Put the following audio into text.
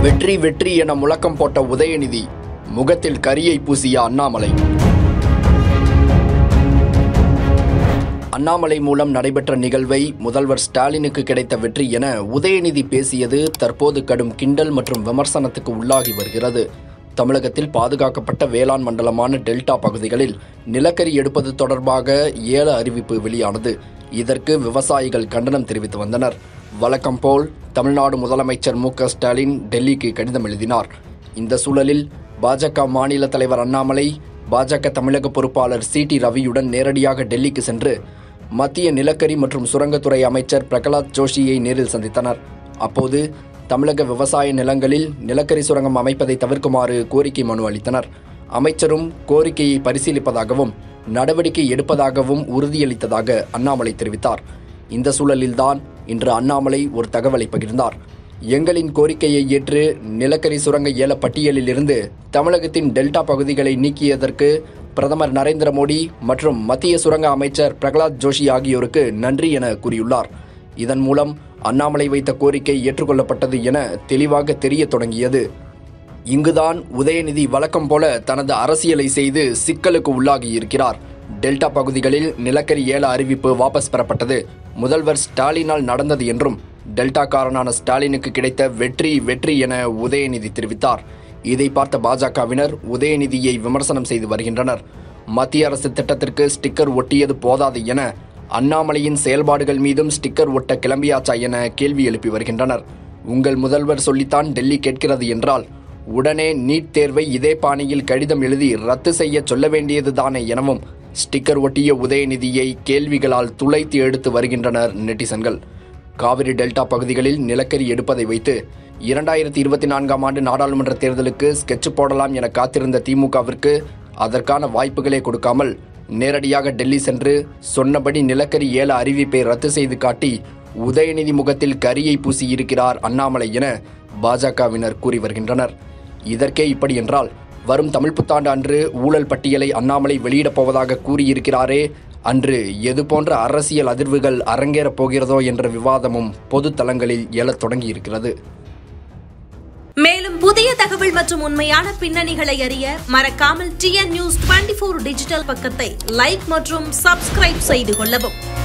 வெற்றி வெற்றி என முழக்கம் போட்ட உதயநிதி முகத்தில் கரியை பூசிய அண்ணாமலை அண்ணாமலை மூலம் நடைபெற்ற நிகழ்வை முதல்வர் ஸ்டாலினுக்கு கிடைத்த வெற்றி என உதயநிதி பேசியது தற்போது கடும் கிண்டல் மற்றும் விமர்சனத்துக்கு உள்ளாகி வருகிறது தமிழகத்தில் பாதுகாக்கப்பட்ட வேளாண் மண்டலமான டெல்டா பகுதிகளில் நிலக்கரி எடுப்பது தொடர்பாக ஏல அறிவிப்பு வெளியானது இதற்கு விவசாயிகள் கண்டனம் தெரிவித்து வந்தனர் வழக்கம் போல் தமிழ்நாடு முதலமைச்சர் மு க ஸ்டாலின் டெல்லிக்கு கடிதம் எழுதினார் இந்த சூழலில் பாஜக மாநில தலைவர் அண்ணாமலை பாஜக தமிழக பொறுப்பாளர் சி டி ரவியுடன் நேரடியாக டெல்லிக்கு சென்று மத்திய நிலக்கரி மற்றும் சுரங்கத்துறை அமைச்சர் பிரகலாத் ஜோஷியை நேரில் சந்தித்தனர் அப்போது தமிழக விவசாய நிலங்களில் நிலக்கரி சுரங்கம் அமைப்பதை தவிர்க்குமாறு கோரிக்கை மனு அளித்தனர் அமைச்சரும் கோரிக்கையை பரிசீலிப்பதாகவும் நடவடிக்கை எடுப்பதாகவும் உறுதியளித்ததாக அண்ணாமலை தெரிவித்தார் இந்த சூழலில்தான் இன்று அண்ணாமலை ஒரு தகவலை பகிர்ந்தார் எங்களின் கோரிக்கையை ஏற்று நிலக்கரி சுரங்க ஏல பட்டியலில் இருந்து தமிழகத்தின் டெல்டா பகுதிகளை நீக்கியதற்கு பிரதமர் நரேந்திர மோடி மற்றும் மத்திய சுரங்க அமைச்சர் பிரகலாத் ஜோஷி ஆகியோருக்கு நன்றி என கூறியுள்ளார் இதன் மூலம் அண்ணாமலை வைத்த கோரிக்கை ஏற்றுக்கொள்ளப்பட்டது என தெளிவாக தெரிய தொடங்கியது இங்குதான் உதயநிதி வழக்கம் போல தனது அரசியலை செய்து சிக்கலுக்கு உள்ளாகி இருக்கிறார் டெல்டா பகுதிகளில் நிலக்கரி ஏல அறிவிப்பு வாபஸ் பெறப்பட்டது முதல்வர் ஸ்டாலினால் நடந்தது என்றும் டெல்டாக்காரனான ஸ்டாலினுக்கு கிடைத்த வெற்றி வெற்றி என உதயநிதி தெரிவித்தார் இதை பார்த்த பாஜகவினர் உதயநிதியை விமர்சனம் செய்து வருகின்றனர் மத்திய அரசு திட்டத்திற்கு ஸ்டிக்கர் ஒட்டியது போதாது என அண்ணாமலையின் செயல்பாடுகள் மீதும் ஸ்டிக்கர் ஒட்ட கிளம்பியாச்சா என கேள்வி எழுப்பி வருகின்றனர் உங்கள் முதல்வர் சொல்லித்தான் டெல்லி கேட்கிறது என்றால் உடனே நீட் தேர்வை இதே பாணியில் கடிதம் எழுதி ரத்து செய்ய சொல்ல வேண்டியதுதானே எனவும் ஸ்டிக்கர் ஒட்டிய உதயநிதியை கேள்விகளால் துளைத்து எடுத்து வருகின்றனர் நெட்டிசன்கள் காவிரி டெல்டா பகுதிகளில் நிலக்கரி எடுப்பதை வைத்து இரண்டாயிரத்தி இருபத்தி நான்காம் ஆண்டு நாடாளுமன்ற தேர்தலுக்கு ஸ்கெட்ச் போடலாம் என காத்திருந்த திமுகவிற்கு அதற்கான வாய்ப்புகளே கொடுக்காமல் நேரடியாக டெல்லி சென்று சொன்னபடி நிலக்கரி ஏல அறிவிப்பை ரத்து செய்து காட்டி உதயநிதி முகத்தில் கரியை பூசியிருக்கிறார் அண்ணாமலை என பாஜகவினர் கூறி வருகின்றனர் இதற்கே இப்படி என்றால் வரும் தமிழ் புத்தாண்டு அன்று ஊழல் பட்டியலை அண்ணாமலை வெளியிடப் போவதாக கூறியிருக்கிறாரே அன்று எது போன்ற அரசியல் அதிர்வுகள் அரங்கேறப் போகிறதோ என்ற விவாதமும் பொது தளங்களில் எழத் தொடங்கியிருக்கிறது மேலும் புதிய தகவல் மற்றும் உண்மையான பின்னணிகளை அறிய மறக்காமல் டிஎன் நியூஸ் டுவெண்டி டிஜிட்டல் பக்கத்தை லைக் மற்றும் சப்ஸ்கிரைப் செய்து கொள்ளவும்